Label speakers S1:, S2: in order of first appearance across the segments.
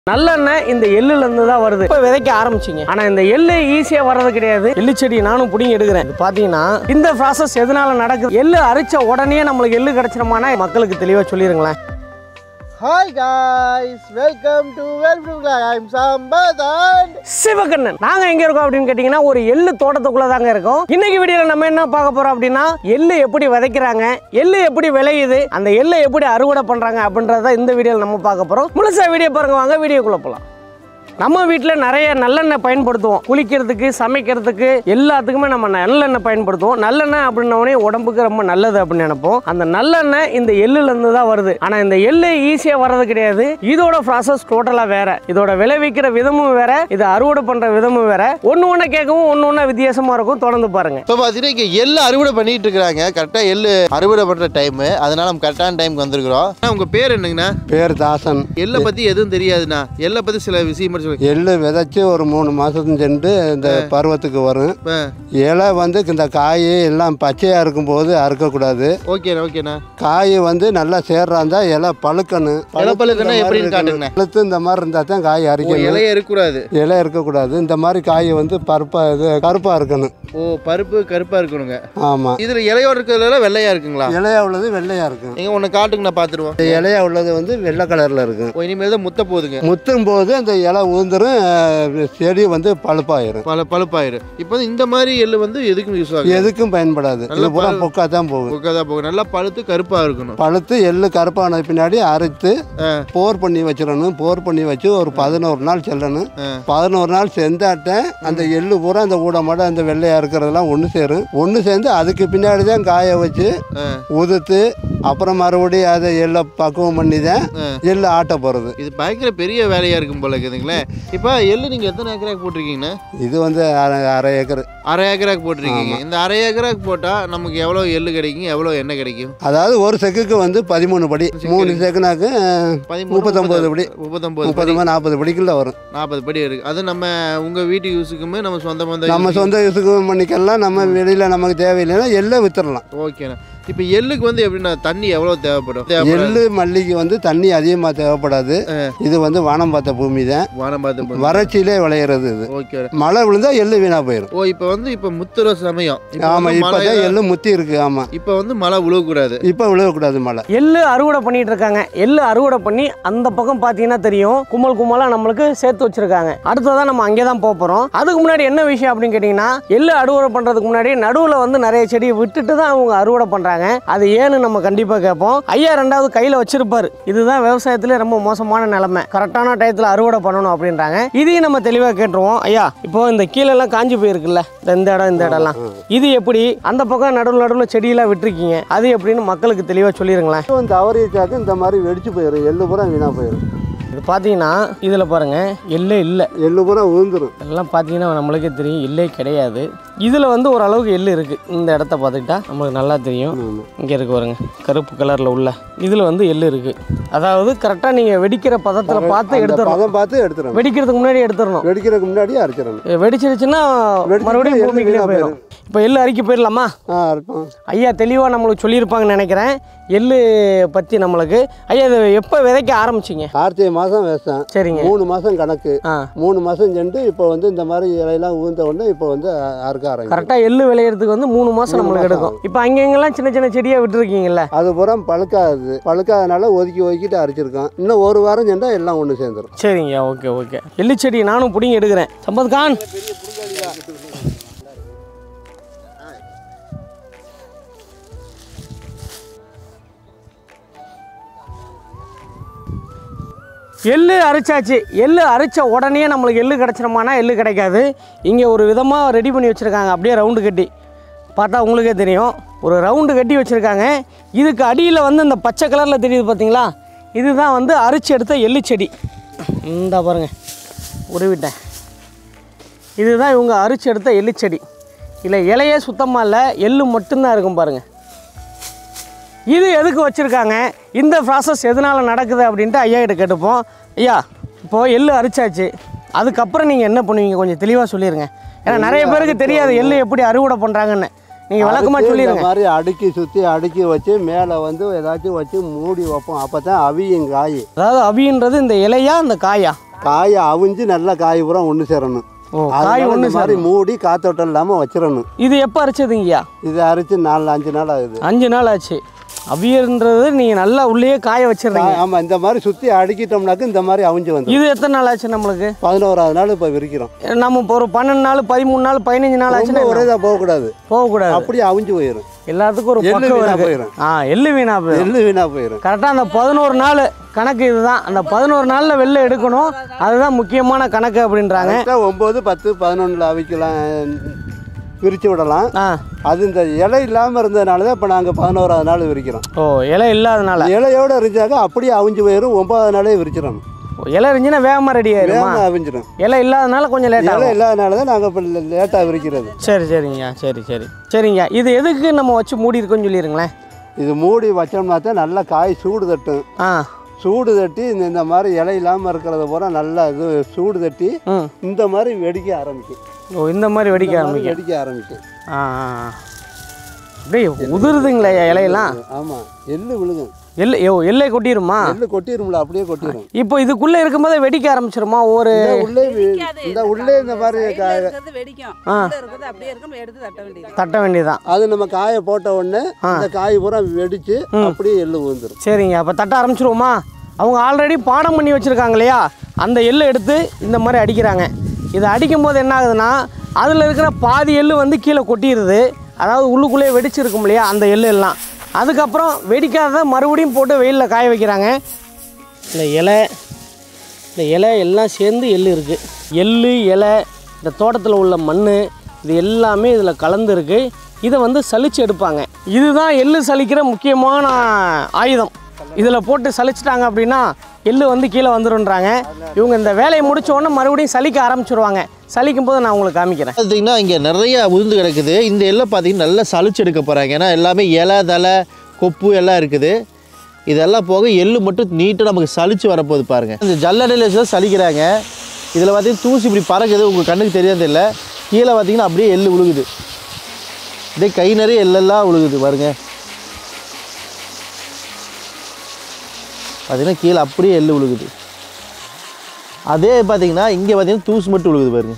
S1: நல்லெண்ணெய் இந்த எள்ளுல இருந்து தான் வருது இப்போ விதைக்க ஆரம்பிச்சிங்க ஆனா இந்த எள்ளு ஈஸியா வர்றது கிடையாது எள்ளு செடி நானும் பிடிங்கி எடுக்கிறேன் இது பாத்தீங்கன்னா இந்த ப்ராசஸ் எதனால நடக்குது எள்ளு அரைச்ச உடனே நம்மளுக்கு எள்ளு கிடைச்சிருமானா மக்களுக்கு தெளிவா சொல்லிருங்களேன்
S2: hi guys welcome to welcome I'm Sambathan
S1: Sivakannan நாங்க எங்க இருக்கோம் அப்படின்னு கேட்டீங்கன்னா ஒரு எள்ளு தோட்டத்துக்குள்ள தாங்க இருக்கோம் இன்னைக்கு வீடியோல நம்ம என்ன பார்க்க போறோம் அப்படின்னா எள்ளு எப்படி விதைக்கிறாங்க எள்ளு எப்படி விளையுது அந்த எள்ளை எப்படி அறுவடை பண்றாங்க அப்படின்றத இந்த வீடியோல நம்ம பார்க்க போறோம் முழுசா வீடியோ பாருங்க வாங்க வீடியோக்குள்ள போலாம் நம்ம வீட்டில் நிறைய நல்லெண்ணெய் பயன்படுத்துவோம் குளிக்கிறதுக்கு சமைக்கிறதுக்கு எல்லாத்துக்குமே நம்ம நல்லெண்ணெய் பயன்படுத்துவோம் நல்லெண்ணெய் அப்படின்னோடனே உடம்புக்கு ரொம்ப நல்லது அப்படின்னு நினைப்போம் அந்த நல்லெண்ணெய் இந்த எள்ளுலேருந்து தான் வருது ஆனால் இந்த எள்ளு ஈஸியாக வர்றது கிடையாது இதோட ப்ராசஸ் டோட்டலாக வேற இதோட விளைவிக்கிற விதமும் வேற இதை அறுவடை பண்ணுற விதமும் வேற ஒன்று ஒன்று கேட்கவும் ஒன்று ஒன்று வித்தியாசமாக இருக்கும் தொடர்ந்து பாருங்க
S2: இப்போ பார்த்தீங்கன்னா இங்கே எள்ளு அறுவடை பண்ணிட்டு இருக்கிறாங்க கரெக்டாக எள்ளு அறுவடை பண்ணுற டைமு அதனால நம்ம கரெக்டான டைமுக்கு வந்திருக்கிறோம் உங்கள் பேர் என்னங்கண்ணா
S3: பேர் தாசன்
S2: எள்ளை பற்றி எதுவும் தெரியாதுண்ணா எள்ளை பற்றி சில விஷயம் மட்டும் சொல்லுங்க
S3: எள்ளு விதைச்சி ஒரு மூணு மாதம் சென்று இந்த பருவத்துக்கு வரும்
S2: ஆ,
S3: இலை வந்து இந்த காய் எல்லாம் பச்சையாக இருக்கும்போது அறுக்கக்கூடாது
S2: ஓகேண்ணா ஓகேண்ணா
S3: காய் வந்து நல்லா சேர்றாந்தா இலை பழுக்கணும்
S2: இலை பழுக்கணும்னா எப்படின்னு காட்டுங்கண்ணே.
S3: பழுத்து இந்த மாதிரி இருந்தால் தான் காய்
S2: ஓ
S3: அரிக்கணும்
S2: இலையே இருக்கக்கூடாது
S3: இலை இருக்கக்கூடாது இந்த மாதிரி காய் வந்து பருப்பாக இது கருப்பாக இருக்கணும்
S2: ஓ பருப்பு கருப்பாக இருக்கணுங்க
S3: ஆமாம்
S2: இதில் இலையோட இருக்கிறதுல வெள்ளையாக இருக்குங்களா
S3: இலையா உள்ளது வெள்ளையாக இருக்கும்
S2: நீங்கள் ஒன்று காட்டுங்கண்ணா பார்த்துருவோம்
S3: இந்த இலையா உள்ளது வந்து வெள்ளை கலரில் இருக்கும்
S2: ஓ இனிமேல் தான் முத்த போகுதுங்க
S3: முத்தும் போது அந்த இலை உதிர்ந்துரும் அஹ், செடி வந்து பழுப்பாயிரும்
S2: பல பழுப்பாயிரு இப்போ வந்து இந்த மாதிரி எள்ளு வந்து எதுக்கும் யூஸ் ஆகுது
S3: எதுக்கும் பயன்படாது
S2: நல்ல
S3: இது பூரா
S2: பழு-
S3: பொக்கா தான் போகும்
S2: உட்காதா போகும் நல்லா பழுத்து கருப்பாக இருக்கணும்
S3: பழுத்து எள்ளு கருப்பான பின்னாடி அறுத்து போர் பண்ணி வச்சிடணும் போர் பண்ணி வச்சு ஒரு பதினோரு நாள் செல்லணும்
S2: ஆ.
S3: பதினோரு நாள் செஞ்சாட்ட அந்த எள்ளு பூரா அந்த ஊடமாட அந்த வெள்ளையா இருக்கிறதெல்லாம் ஒன்று சேரும் ஒன்று சேர்ந்து அதுக்கு பின்னாடி தான் காய வச்சு
S2: ஆ.
S3: உதுத்து அப்புறம் மறுபடியும் அதை எள்ளை பக்குவம் பண்ணி தான்
S2: ஆ.
S3: எள்ளு ஆட்ட போகிறது
S2: இது பயங்கர பெரிய வேலையாக இருக்கும் போல இருக்குதுங்களே இப்போ எள்ளு நீங்கள் எத்தனை ஏக்கராக்கு போட்டிருக்கீங்கண்ணா
S3: இது வந்து அரை அரை ஏக்கர்
S2: அரை ஏக்கராக்கு போட்டிருக்கீங்க இந்த அரை ஏக்கராக்கு போட்டால் நமக்கு எவ்வளோ எள்ளு கிடைக்கும் எவ்வளோ எண்ணெய் கிடைக்கும்
S3: அதாவது ஒரு செக்குக்கு வந்து பதிமூணு படி மூணு செக்குனாக்கு
S2: பதிமூணு
S3: முப்பத்தொம்பது படி
S2: முப்பத்தொம்பது
S3: முப்பது
S2: படி
S3: நாற்பது படிக்குள்ள வரும்
S2: நாற்பது படி இருக்குது அது நம்ம உங்கள் வீட்டு யூஸுக்குமே நம்ம சொந்த பந்த
S3: நம்ம சொந்த யூஸுக்கு பண்ணிக்கலாம் நம்ம வெளியில் நமக்கு தேவையில்லைன்னா எள்ளை வித்துடலாம்
S2: ஓகேண்ணா இப்போ எள்ளுக்கு வந்து எப்படின்னா தண்ணி எவ்வளோ தேவைப்படும் தேவைப்படாது.
S3: எள்ளு மல்லிக்கு வந்து தண்ணி அதிகமாக தேவைப்படாது இது வந்து வானம் பார்த்த பூமி தான்
S2: வானம் பார்த்து பண்ணு.
S3: வறட்சியிலே விளையிறது இது
S2: ஓகே
S3: மழை விழுந்தா எள்ளு வீணா போயிடும்
S2: ஓ இப்போ வந்து இப்போ முத்துற சமயம் இப்போ
S3: ஆமா
S2: வந்து
S3: இப்போ
S2: மழை
S3: தான் எள்ளு முத்தி இருக்கு ஆமா
S2: இப்போ வந்து மழை விழுகக்கூடாது
S3: இப்போ விழுகக்கூடாது மழை
S1: எள்ளு அறுவடை பண்ணிட்டு இருக்காங்க எள்ளு அறுவடை பண்ணி அந்த பக்கம் பார்த்தீங்கன்னா தெரியும் கும்பல் கும்பலா நம்மளுக்கு சேர்த்து வச்சிருக்காங்க அடுத்ததான் நம்ம அங்கே தான் போக போறோம் அதுக்கு முன்னாடி என்ன விஷயம் அப்படின்னு கேட்டிங்கன்னா எள்ளு அறுவடை பண்றதுக்கு முன்னாடி நடுவில் வந்து நிறைய செடியை விட்டுட்டு தான் அவங்க அறுவடை பண்றாங்க அது ஏன்னு நம்ம கண்டிப்பா கேட்போம் ஐயா ரெண்டாவது கையில வச்சிருப்பாரு இதுதான் விவசாயத்திலே ரொம்ப மோசமான நிலைமை கரெக்டான டயத்தில் அறுவடை பண்ணணும் அப்படின்றாங்க இதையும் நம்ம தெளிவாக கேட்டுருவோம் ஐயா இப்போ இந்த கீழே எல்லாம் காஞ்சி போயிருக்குல்ல இந்த இந்த இடம் இந்த இடம்லாம் இது எப்படி அந்த பக்கம் நடுவில் நடுவில் செடியெல்லாம் விட்டுருக்கீங்க அது எப்படின்னு மக்களுக்கு தெளிவாக சொல்லிடுங்களேன்
S3: இந்த அவரிச்சாக்கு இந்த மாதிரி வெடிச்சு போயிடும் எள்ளு பூரா வீணா போயிடும்
S1: இது பார்த்தீங்கன்னா இதில் பாருங்க எல்லே இல்லை
S3: எள்ளு பூரா உழுந்துரும்
S1: எல்லாம் பார்த்தீங்கன்னா நம்மளுக்கே தெரியும் எல்லே கிடையாது இதில் வந்து ஓரளவுக்கு எள்ளு இருக்குது இந்த இடத்த பார்த்துக்கிட்டா நமக்கு நல்லா தெரியும்
S3: ஆமா.
S1: இங்கே இருக்கு பாருங்க கருப்பு கலரில் உள்ள இதில் வந்து எள்ளு இருக்குது அதாவது கரெக்டாக நீங்கள் வெடிக்கிற பதத்தில் பார்த்து
S3: அந்த
S1: எடுத்துடணும்
S3: பதம் பார்த்து எடுத்துடணும்
S1: வெடிக்கிறதுக்கு முன்னாடி எடுத்துடணும்
S3: வெடிக்கிறதுக்கு முன்னாடியே அரைச்சிடணும்
S1: வெடிச்சிருச்சுன்னா
S3: வெடிச்சிருச்சுன்னா
S1: மறுபடியும்
S3: எள்ளு
S1: பூமிக்குள்ளே
S3: வீணா
S1: போயிடும் இப்போ எள்ளு அரிக்க போயிடலாமா
S3: ஆ அரைப்போம்
S1: ஐயா தெளிவாக நம்மளுக்கு சொல்லியிருப்பாங்கன்னு நினைக்கிறேன் எள்ளு பற்றி நம்மளுக்கு ஐயா இது எப்போ விதைக்க ஆரம்பிச்சிங்க
S3: கார்த்திகை மாதம் வேசம்
S1: சரிங்க
S3: மூணு மாதம் கணக்கு
S1: ஆ
S3: மூணு மாதம் சென்று இப்போ வந்து இந்த மாதிரி இலையெல்லாம் ஊழ்ந்த உடனே இப்போ வந்து அ- அறுக்க ஆரம்பிக்கும்
S1: கரெக்டாக எள்ளு விளையிறதுக்கு வந்து மூணு மாதம்
S3: மூணு
S1: நம்மளுக்கு
S3: மாசம்
S1: எடுக்கும் இப்போ அங்கங்கெல்லாம் சின்ன சின்ன செடியாக விட்டுருக்கீங்கல்ல
S3: அது பூரா பழுக்காது பழுக்காதனால ஒதுக்கி ஒதுக்கிட்டு அரைச்சிருக்கோம் இன்னும் ஒரு வாரம் சென்றால் எல்லாம் ஒன்று சேர்ந்துடும்
S1: சரிங்க ஓகே ஓகே எள்ளு செடி நானும் பிடிங்கி எடுக்கிறேன் சம்பத் கான் எள்ளு அரைச்சாச்சு எள்ளு அரைச்ச உடனே நம்மளுக்கு எள்ளு கிடச்சிருமானா எள்ளு கிடைக்காது இங்கே ஒரு விதமாக ரெடி பண்ணி வச்சுருக்காங்க அப்படியே ரவுண்டு கட்டி பார்த்தா உங்களுக்கே தெரியும் ஒரு ரவுண்டு கட்டி வச்சுருக்காங்க இதுக்கு அடியில் வந்து இந்த பச்சை கலரில் தெரியுது பார்த்தீங்களா இதுதான் வந்து அரைச்சி எடுத்த எள்ளு செடி இந்த பாருங்க உருவிட்டேன் இதுதான் இவங்க அரிச்சு எடுத்த எள்ளு செடி இல்லை இலையே சுத்தமாக இல்லை எள்ளு மட்டும்தான் இருக்கும் பாருங்கள் இது எதுக்கு வச்சுருக்காங்க இந்த ப்ராசஸ் எதனால் நடக்குது அப்படின்ட்டு ஐயா கிட்ட கேட்டுப்போம் ஐயா இப்போது எள்ளு அரிச்சாச்சு அதுக்கப்புறம் நீங்கள் என்ன பண்ணுவீங்க கொஞ்சம் தெளிவாக சொல்லிடுங்க ஏன்னா நிறைய பேருக்கு தெரியாது எள்ளு எப்படி அறுவடை பண்ணுறாங்கன்னு நீங்கள் விளக்கமாக
S3: அடுத்து
S1: சொல்லிடுங்க
S3: இந்த மாதிரி அடுக்கி சுற்றி அடுக்கி வச்சு மேலே வந்து ஏதாச்சும் வச்சு மூடி வைப்போம் அப்போ தான் அவியும் காய்
S1: அதாவது அவின்றது இந்த இலையா இந்த காயா
S3: காயை அவிஞ்சு நல்லா காய் பூரா ஒன்று சேரணும்
S1: ஓ காய்
S3: அதனால
S1: ஒன்று
S3: இந்த மாதிரி மூடி காத்தோட்டம் இல்லாமல் வச்சிடணும்
S1: இது எப்போ அரைச்சதுங்கய்யா
S3: இது அரைச்சு நாலு அஞ்சு நாள் ஆகுது
S1: அஞ்சு நாள் ஆச்சு அவியன்றது நீங்கள் நல்லா உள்ளேயே காய வச்சிடுறீங்க
S3: ஆமாம் இந்த மாதிரி சுற்றி அடுக்கிட்டோம்னாக்க இந்த மாதிரி அவிஞ்சு வந்து
S1: இது எத்தனை நாள் ஆச்சு நம்மளுக்கு
S3: பதினோராவது நாள் இப்போ விரிக்கிறோம்
S1: நம்ம இப்போ ஒரு பன்னெண்டு நாள் பதிமூணு நாள் பதினஞ்சு நாள்
S3: ரொம்ப
S1: ஆச்சுன்னா
S3: ஒரே இதாக போகக்கூடாது
S1: போகக்கூடாது
S3: அப்படியே அவிஞ்சு போயிடும்
S1: எல்லாத்துக்கும் ஒரு
S3: எள்ளு
S1: பக்கம்
S3: வீணா
S1: இருக்கு
S3: போயிடும்.
S1: ஆ எள்ளு வீணா போயிடும்
S3: எள்ளு வீணாக போயிடும்
S1: கரெக்டாக அந்த பதினோரு நாள் கணக்கு இதுதான் அந்த பதினோரு நாளில் வெளில எடுக்கணும் அதுதான் முக்கியமான கணக்கு அப்படின்றாங்க
S3: கரெக்டாக ஒம்பது பத்து பதினொன்றில் அவிக்கலாம் விரிச்சு விடலாம்
S1: ஆ
S3: அது இந்த இலை இல்லாமல் இருந்ததுனால தான் இப்போ நாங்கள் பதினோராவது நாள் விரிக்கிறோம்
S1: ஓ இலை இல்லாதனால
S3: இலையோடு இருந்துச்சாக்க அப்படியே அவிஞ்சு போயிடும் ஒன்பதாவது நாளே விரிச்சிடணும்
S1: இலை இருந்துச்சுன்னா வேகமாக ரெடி ஆயிருமா
S3: வேகமாக அவிஞ்சிடும்
S1: இலை இல்லாதனால கொஞ்சம் லேட்
S3: இலை
S1: ஆகும்
S3: இல்லாதனால தான் நாங்கள் இப்போ லேட்டாக விரிக்கிறது
S1: சரி சரிங்க சரி சரி சரிங்க இது எதுக்கு நம்ம வச்சு மூடி இருக்கோம்னு சொல்லிடுங்களேன்
S3: இது மூடி வச்சோம்னா தான் நல்லா காய் சூடு தட்டும்
S1: ஆ
S3: சூடு தட்டி இந்த இந்த மாதிரி இலை இல்லாமல் இருக்கிறத பூரா நல்லா இது சூடு தட்டி
S1: ம்
S3: இந்த மாதிரி வெடிக்க ஆரம்பிக்கும்
S1: ஓ இந்த மாதிரி வெடிக்க
S3: இந்த மாதிரி
S1: ஆரம்பிக்கும்
S3: வெடிக்க ஆரம்பிக்கும்
S1: ஆ ஆ, ஆ. அப்படியே உதிருதுங்களே இலையெல்லாம்
S3: ஆமாம் எள்ளு விழுகும்
S1: எல்லை ஓ எல்லை கொட்டிருமா
S3: எள்ளு கொட்டிரும்ல அப்படியே கொட்டிடும்
S1: இப்போ இதுக்குள்ளே இருக்கும்போதே வெடிக்க ஆரம்பிச்சிருமா ஒரு
S3: இந்த உள்ளே வி- இந்த உள்ளே இந்த மாதிரி
S4: சைடுல
S3: கா-
S4: இருக்கிறது வெடிக்கும்
S1: ஆ.
S4: உள்ள இருக்கிறது அப்படியே இருக்கும் எடுத்து தட்ட வேண்டியது
S1: தட்ட வேண்டியதுதான்
S3: அது நம்ம காய போட்ட உடனே இந்த காய் பூரா வெடிச்சு அப்படியே எள்ளு விழுந்துரும்
S1: சரிங்க அப்போ தட்ட ஆரம்பிச்சிருவோமா அவங்க ஆல்ரெடி பாடம் பண்ணி வச்சுருக்காங்க இல்லையா அந்த எள்ளை எடுத்து இந்த மாதிரி அடிக்கிறாங்க இதை அடிக்கும்போது என்ன ஆகுதுன்னா அதில் இருக்கிற பாதி எள்ளு வந்து கீழே கொட்டிடுது அதாவது உள்ளுக்குள்ளேயே வெடிச்சிருக்கும் இல்லையா அந்த எள்ளு எல்லாம் அதுக்கப்புறம் வெடிக்காத மறுபடியும் போட்டு வெயிலில் காய வைக்கிறாங்க இந்த இலை இந்த இலை எல்லாம் சேர்ந்து எள்ளு இருக்குது எள்ளு இலை இந்த தோட்டத்தில் உள்ள மண் இது எல்லாமே இதில் கலந்து இருக்கு இதை வந்து சலிச்சு எடுப்பாங்க இதுதான் எள்ளு சலிக்கிற முக்கியமான ஆயுதம் இதில் போட்டு சலிச்சிட்டாங்க அப்படின்னா எள்ளு வந்து கீழே வந்துருன்றாங்க இவங்க இந்த வேலையை முடிச்ச உடனே மறுபடியும் சலிக்க ஆரம்பிச்சிருவாங்க சலிக்கும் போது நான் உங்களுக்கு காமிக்கிறேன்
S2: பார்த்தீங்கன்னா இங்கே நிறைய உதிர்ந்து கிடக்குது இந்த எல்லாம் பார்த்தீங்கன்னா நல்லா சலிச்சு எடுக்க போகிறாங்க ஏன்னா எல்லாமே இலை தலை கொப்பு எல்லாம் இருக்குது இதெல்லாம் போக எள்ளு மட்டும் நீட்டாக நமக்கு சலிச்சு வரப்போகுது பாருங்கள் இந்த ஜல்லடையில் வச்சு தான் சலிக்கிறாங்க இதில் பார்த்தீங்கன்னா தூசி இப்படி பறக்குது உங்கள் கண்ணுக்கு தெரியாது இல்லை கீழே பார்த்தீங்கன்னா அப்படியே எள்ளு விழுகுது அப்படியே கை நிறைய எள்ளெல்லாம் விழுகுது பாருங்க பார்த்தீங்கன்னா கீழே அப்படியே எள்ளு விழுகுது அதே பார்த்தீங்கன்னா இங்கே பார்த்தீங்கன்னா தூசு மட்டும் விழுகுது பாருங்க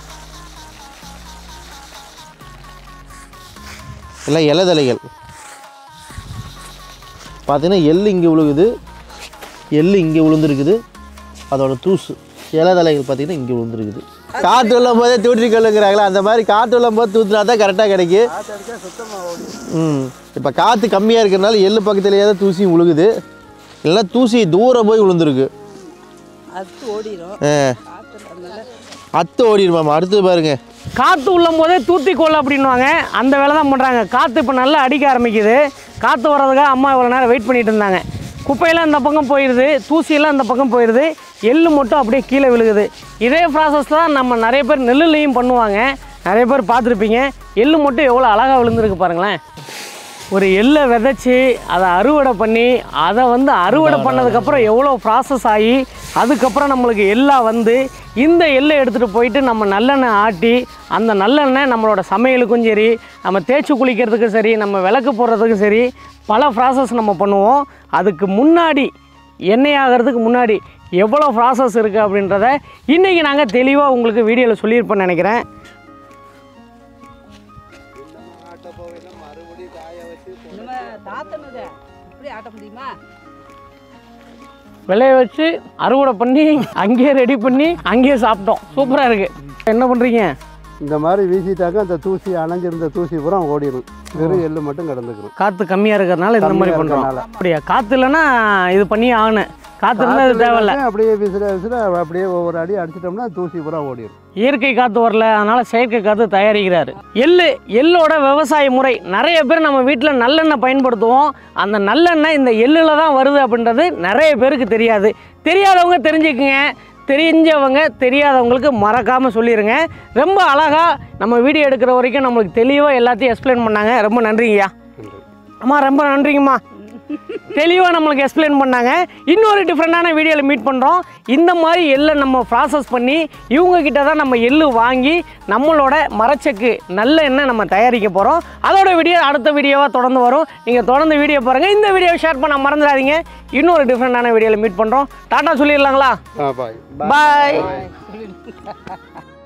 S2: எல்லாம் இலைதலைகள் பார்த்தீங்கன்னா எள்ளு இங்கே விழுகுது எள்ளு இங்கே விழுந்துருக்குது அதோட தூசு இலைதலைகள் பார்த்தீங்கன்னா இங்கே விழுந்துருக்குது காற்று வெள்ளம் போதே தூட்டி கொள்ளுங்கிறாங்களா அந்த மாதிரி காற்று வெள்ளம் போது தூத்துனா தான் கரெக்டாக கிடைக்கும் ம் இப்போ காற்று கம்மியாக இருக்கிறனால எள்ளு பக்கத்துலேயே தான் தூசியும் விழுகுது இல்லைன்னா தூசி தூரம் போய் விழுந்துருக்கு
S4: அது ஓடிடும்
S2: ஆ
S4: காத்துல அதனால
S2: அத்து ஓடிடுமாம்மா அடுத்து பாருங்க
S1: காற்று உள்ளம் போதே தூத்திக்கோள் அப்படின்வாங்க அந்த வேலை தான் பண்ணுறாங்க காற்று இப்போ நல்லா அடிக்க ஆரம்பிக்குது காற்று வர்றதுக்காக அம்மா இவ்வளோ நேரம் வெயிட் பண்ணிட்டு இருந்தாங்க குப்பையெல்லாம் இந்த பக்கம் போயிடுது தூசியெல்லாம் இந்த பக்கம் போயிடுது எள்ளு மட்டும் அப்படியே கீழே விழுகுது இதே ப்ராசஸ் தான் நம்ம நிறைய பேர் நெல்லுலேயும் பண்ணுவாங்க நிறைய பேர் பார்த்துருப்பீங்க எள்ளு மட்டும் எவ்வளோ அழகாக விழுந்திருக்கு பாருங்களேன் ஒரு எள்ளை விதைச்சி அதை அறுவடை பண்ணி அதை வந்து அறுவடை பண்ணதுக்கப்புறம் எவ்வளோ ப்ராசஸ் ஆகி அதுக்கப்புறம் நம்மளுக்கு எல்லாம் வந்து இந்த எள்ளை எடுத்துகிட்டு போயிட்டு நம்ம நல்லெண்ணெய் ஆட்டி அந்த நல்லெண்ணெய் நம்மளோட சமையலுக்கும் சரி நம்ம தேய்ச்சி குளிக்கிறதுக்கும் சரி நம்ம விளக்கு போடுறதுக்கும் சரி பல ப்ராசஸ் நம்ம பண்ணுவோம் அதுக்கு முன்னாடி எண்ணெய் ஆகிறதுக்கு முன்னாடி எவ்வளோ ப்ராசஸ் இருக்குது அப்படின்றத இன்றைக்கி நாங்கள் தெளிவாக உங்களுக்கு வீடியோவில் சொல்லியிருப்போம்னு நினைக்கிறேன்
S4: நம்ம தாத்தனதை இப்படி ஆட்ட முடியுமா
S1: விளைய வச்சு அறுவடை பண்ணி அங்கேயே ரெடி பண்ணி அங்கேயே சாப்பிட்டோம் சூப்பராக இருக்குது என்ன பண்ணுறீங்க
S3: இந்த மாதிரி வீசிட்டாக்க அந்த தூசி அணைஞ்சிருந்த தூசி பூரா ஓடிடும் வெறும் எள்ளு மட்டும் கிடந்துக்கிறோம்
S1: காற்று கம்மியாக இருக்கிறதுனால இந்த மாதிரி
S3: கம்மியா
S1: பண்ணுறோம்
S3: இருக்கறனால.
S1: அப்படியா காற்று இல்லைன்னா இது பண்ணி ஆகணும் காற்று இருந்தால் இது தேவையில்ல
S3: அப்படியே விசிற விசிற அப்படியே ஒவ்வொரு அடி அடிச்சிட்டோம்னா தூசி பூரா ஓடிடும்
S1: இயற்கை காற்று வரல அதனால் செயற்கை காற்று தயாரிக்கிறாரு எள்ளு எள்ளோட விவசாய முறை நிறைய பேர் நம்ம வீட்டில் நல்லெண்ணெய் பயன்படுத்துவோம் அந்த நல்லெண்ணெய் இந்த எள்ளில் தான் வருது அப்படின்றது நிறைய பேருக்கு தெரியாது தெரியாதவங்க தெரிஞ்சுக்குங்க தெரிஞ்சவங்க தெரியாதவங்களுக்கு மறக்காமல் சொல்லிடுங்க ரொம்ப அழகாக நம்ம வீடியோ எடுக்கிற வரைக்கும் நம்மளுக்கு தெளிவாக எல்லாத்தையும் எக்ஸ்பிளைன் பண்ணாங்க ரொம்ப நன்றிங்கய்யா அம்மா ரொம்ப நன்றிங்கம்மா தெளிவாக நம்மளுக்கு எக்ஸ்பிளைன் பண்ணாங்க இன்னொரு டிஃப்ரெண்டான வீடியோவில் மீட் பண்ணுறோம் இந்த மாதிரி எள்ளை நம்ம ப்ராசஸ் பண்ணி இவங்க கிட்ட தான் நம்ம எள்ளு வாங்கி நம்மளோட மரச்செக்கு நல்ல எண்ணெய் நம்ம தயாரிக்க போகிறோம் அதோட வீடியோ அடுத்த வீடியோவாக தொடர்ந்து வரும் நீங்கள் தொடர்ந்து வீடியோ பாருங்கள் இந்த வீடியோவை ஷேர் பண்ண மறந்துடாதீங்க இன்னொரு டிஃப்ரெண்டான வீடியோவில் மீட் பண்ணுறோம் டாட்டா சொல்லிடலாங்களா
S3: பாய்
S1: பாய்